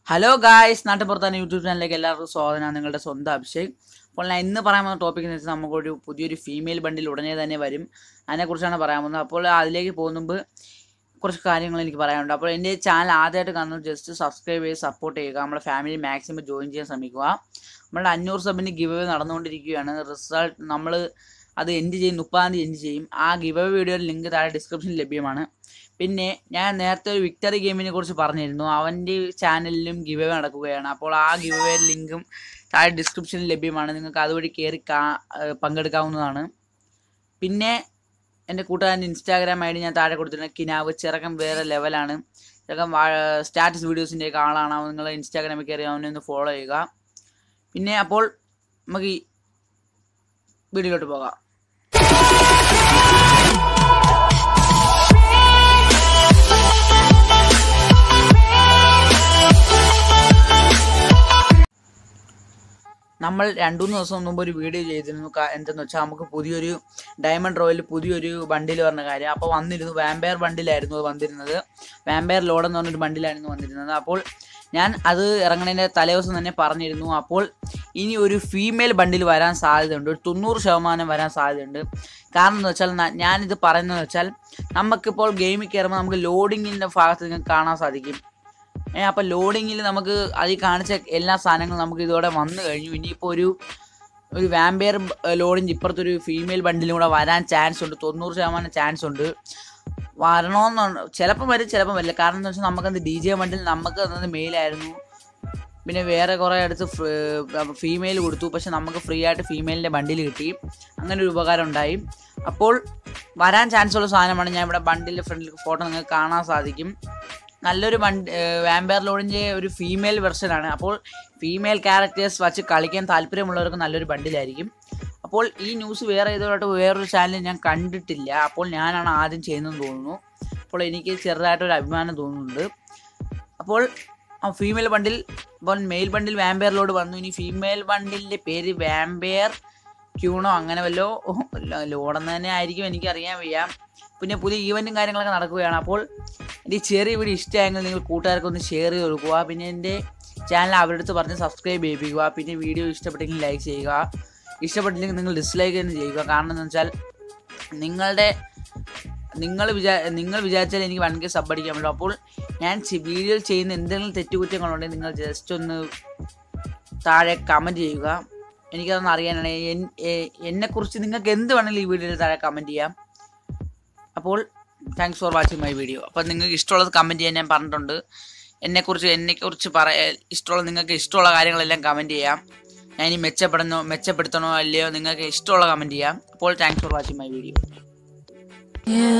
Hello guys നാട്ടുപുറത്താണ് YouTube ചാനലിലേക്ക് എല്ലാവർക്കും സ്വാഗതം നിങ്ങളുടെ സ്വന്തം അഭിഷേക് അപ്പോൾ ഞാൻ ഇന്ന് പറയാൻ പോകുന്ന ടോപ്പിക് എന്ന് വെച്ചാൽ നമുക്കൊരു പുതിയൊരു ഫീമെയിൽ ബണ്ടിൽ ഉടനെ തന്നെ വരും അതിനെക്കുറിച്ചാണ് പറയാൻ പോകുന്നത് അപ്പോൾ അതിലേക്ക് പോകുന്ന മുമ്പ് കുറച്ച് കാര്യങ്ങൾ എനിക്ക് പറയാനുണ്ട് അപ്പോൾ എൻ്റെ ചാനൽ ആദ്യമായിട്ട് കാണുന്നത് ജസ്റ്റ് സബ്സ്ക്രൈബ് ചെയ്ത് സപ്പോർട്ട് ചെയ്യുക നമ്മുടെ ഫാമിലി മാക്സിമം ജോയിൻ ചെയ്യാൻ ശ്രമിക്കുക നമ്മുടെ അഞ്ഞൂറ് സബിന് ഗിവ് അവേ നടന്നുകൊണ്ടിരിക്കുകയാണ് റിസൾട്ട് നമ്മൾ അത് എൻഡ് ചെയ്യും മുപ്പതാം തീയതി എൻഡ് ചെയ്യും ആ ഗിവ് അവേ വീഡിയോയുടെ ലിങ്ക് താഴെ ഡിസ്ക്രിപ്ഷനിൽ ലഭ്യമാണ് പിന്നെ ഞാൻ നേരത്തെ ഒരു വിക്ടറി ഗെയിമിനെ കുറിച്ച് പറഞ്ഞിരുന്നു അവൻ്റെ ചാനലിലും ഗിവ് അവേ നടക്കുകയാണ് അപ്പോൾ ആ ഗിവ് അവേ ലിങ്കും താഴെ ഡിസ്ക്രിപ്ഷനിൽ ലഭ്യമാണ് നിങ്ങൾക്ക് അതുവഴി കയറി കാ ഏഹ് പങ്കെടുക്കാവുന്നതാണ് പിന്നെ എൻ്റെ കൂട്ടുകാരൻ്റെ ഇൻസ്റ്റാഗ്രാം ഐ ഡി ഞാൻ താഴെ കൊടുത്തിട്ടുണ്ട് കിനാവ് ചെറുക്കം വേറെ ലെവലാണ് ചെറുക്കം സ്റ്റാറ്റസ് വീഡിയോസിൻ്റെ ഒക്കെ ആളാണ് അവൻ നിങ്ങൾ ഇൻസ്റ്റാഗ്രാമിൽ കയറി അവനെ ഒന്ന് ഫോളോ ചെയ്യുക പിന്നെ അപ്പോൾ നമുക്ക് ഈ വീഡിയോയിലോട്ട് പോകാം നമ്മൾ രണ്ടു മൂന്ന് ദിവസം മുമ്പ് ഒരു വീഡിയോ ചെയ്തിരുന്നു ക- എന്തെന്ന് വെച്ചാൽ നമുക്ക് പുതിയൊരു ഡയമണ്ട് റോയിൽ പുതിയൊരു ബണ്ടിൽ പറഞ്ഞ കാര്യം അപ്പോൾ വന്നിരുന്നു വാമ്പയർ ബണ്ടിലായിരുന്നു അത് വന്നിരുന്നത് വാമ്പയർ ലോഡ് എന്ന് പറഞ്ഞൊരു ബണ്ടിലായിരുന്നു വന്നിരുന്നത് അപ്പോൾ ഞാൻ അത് ഇറങ്ങുന്നതിൻ്റെ തലേദിവസം തന്നെ പറഞ്ഞിരുന്നു അപ്പോൾ ഇനി ഒരു ഫീമെയിൽ ബണ്ടിൽ വരാൻ സാധ്യതയുണ്ട് ഒരു തൊണ്ണൂറ് ശതമാനം വരാൻ സാധ്യതയുണ്ട് കാരണം എന്ന് വെച്ചാൽ ന- ഞാനിത് പറയുന്നത് വെച്ചാൽ നമുക്കിപ്പോൾ ഗെയിമിൽ കയറുമ്പോൾ നമുക്ക് ലോഡിങ്ങിൻ്റെ ഭാഗത്ത് നിങ്ങൾക്ക് കാണാൻ സാധിക്കും ഏ അപ്പോൾ ലോഡിങ്ങിൽ നമുക്ക് അതിൽ കാണിച്ച എല്ലാ സാധനങ്ങളും നമുക്ക് ഇതോടെ വന്നു കഴിഞ്ഞു ഇനിയിപ്പോൾ ഒരു ഒരു വാമ്പയർ ലോഡിൻ്റെ ഇപ്പുറത്തൊരു ഫീമെയിൽ ബണ്ടിലും കൂടെ വരാൻ ചാൻസ് ഉണ്ട് തൊണ്ണൂറ് ശതമാനം ചാൻസ് ഉണ്ട് വരണമെന്നുണ്ട് ചിലപ്പം വരും ചിലപ്പം വരില്ല കാരണം എന്ന് വെച്ചാൽ നമുക്കത് ഡി ജെ ബണ്ടിൽ നമുക്ക് തന്നത് മെയിലായിരുന്നു പിന്നെ വേറെ കുറേ അടുത്ത് ഫീമെയിൽ കൊടുത്തു പക്ഷെ നമുക്ക് ഫ്രീ ആയിട്ട് ഫീമെയിലിൻ്റെ ബണ്ടിൽ കിട്ടി അങ്ങനെ ഒരു ഉപകാരം ഉണ്ടായി അപ്പോൾ വരാൻ ചാൻസ് ഉള്ള സാധനമാണ് ഞാൻ ഇവിടെ ബണ്ടിൻ്റെ ഫ്രണ്ടിൽ ഫോട്ടോ നിങ്ങൾക്ക് കാണാൻ സാധിക്കും നല്ലൊരു വണ്ടി വാമ്പയർ ലോഡിൻ്റെ ഒരു ഫീമെയിൽ വെർഷനാണ് അപ്പോൾ ഫീമെയിൽ ക്യാരക്ടേഴ്സ് വച്ച് കളിക്കാൻ താല്പര്യമുള്ളവർക്ക് നല്ലൊരു ബണ്ടിലായിരിക്കും അപ്പോൾ ഈ ന്യൂസ് വേറെ ഇതുമായിട്ട് വേറൊരു ചാനലിൽ ഞാൻ കണ്ടിട്ടില്ല അപ്പോൾ ഞാനാണ് ആദ്യം ചെയ്യുന്നതെന്ന് തോന്നുന്നു അപ്പോൾ എനിക്ക് ചെറുതായിട്ടൊരു അഭിമാനം തോന്നുന്നുണ്ട് അപ്പോൾ ആ ഫീമെയിൽ ബണ്ടിൽ ഇപ്പോൾ മെയിൽ ബണ്ടിൽ വാമ്പയർ ലോഡ് വന്നു ഇനി ഫീമെയിൽ ബണ്ടിലിൻ്റെ പേര് വാമ്പയർ ക്യൂണോ അങ്ങനെ വല്ലോ ലോഡെന്ന് തന്നെ ആയിരിക്കും എനിക്കറിയാൻ വയ്യ പിന്നെ പുതിയ ഈവൻറ്റും കാര്യങ്ങളൊക്കെ നടക്കുകയാണ് അപ്പോൾ എൻ്റെ ഈ ചെറിയ വീഡിയോ ഇഷ്ടമായെങ്കിൽ നിങ്ങൾ കൂട്ടുകാർക്ക് ഒന്ന് ഷെയർ ചെയ്ത് കൊടുക്കുക പിന്നെ എൻ്റെ ചാനൽ അവരുടെ അടുത്ത് പറഞ്ഞ് സബ്സ്ക്രൈബ് ചെയ്യിപ്പിക്കുക പിന്നെ വീഡിയോ ഇഷ്ടപ്പെട്ടെങ്കിൽ ലൈക്ക് ചെയ്യുക ഇഷ്ടപ്പെട്ടില്ലെങ്കിൽ നിങ്ങൾ ഡിസ്ലൈക്ക് തന്നെ ചെയ്യുക കാരണം എന്ന് വെച്ചാൽ നിങ്ങളുടെ നിങ്ങൾ വിചാ നിങ്ങൾ വിചാരിച്ചാൽ എനിക്ക് വൺ കെ സബ് അടിക്കാൻ പറ്റും അപ്പോൾ ഞാൻ വീഡിയോയിൽ ചെയ്യുന്ന എന്തെങ്കിലും തെറ്റുകുറ്റങ്ങളുണ്ടെങ്കിൽ നിങ്ങൾ ജസ്റ്റ് ഒന്ന് താഴെ കമൻറ്റ് ചെയ്യുക എനിക്കതൊന്ന് അറിയാനാണ് എൻ- എ- എന്നെക്കുറിച്ച് നിങ്ങൾക്ക് എന്ത് വേണമെങ്കിലും ഈ വീഡിയോയിൽ താഴെ കമൻറ്റ് ചെയ്യാം അപ്പോൾ thanks for watching my video അപ്പോൾ നിങ്ങൾക്ക് ഇഷ്ടമുള്ളത് കമൻറ്റ് ചെയ്യാൻ ഞാൻ പറഞ്ഞിട്ടുണ്ട് എന്നെക്കുറിച്ച് എന്നെക്കുറിച്ച് പറയാ ഇഷ്ടമുള്ള നിങ്ങൾക്ക് ഇഷ്ടമുള്ള കാര്യങ്ങളെല്ലാം കമൻറ്റ് ചെയ്യാം ഞാൻ ഇനി മെച്ചപ്പെടുന്നോ മെച്ചപ്പെടുത്തണോ അല്ലയോ നിങ്ങൾക്ക് ഇഷ്ടമുള്ള കമൻറ്റ് ചെയ്യാം അപ്പോൾ thanks for watching my video Yeah.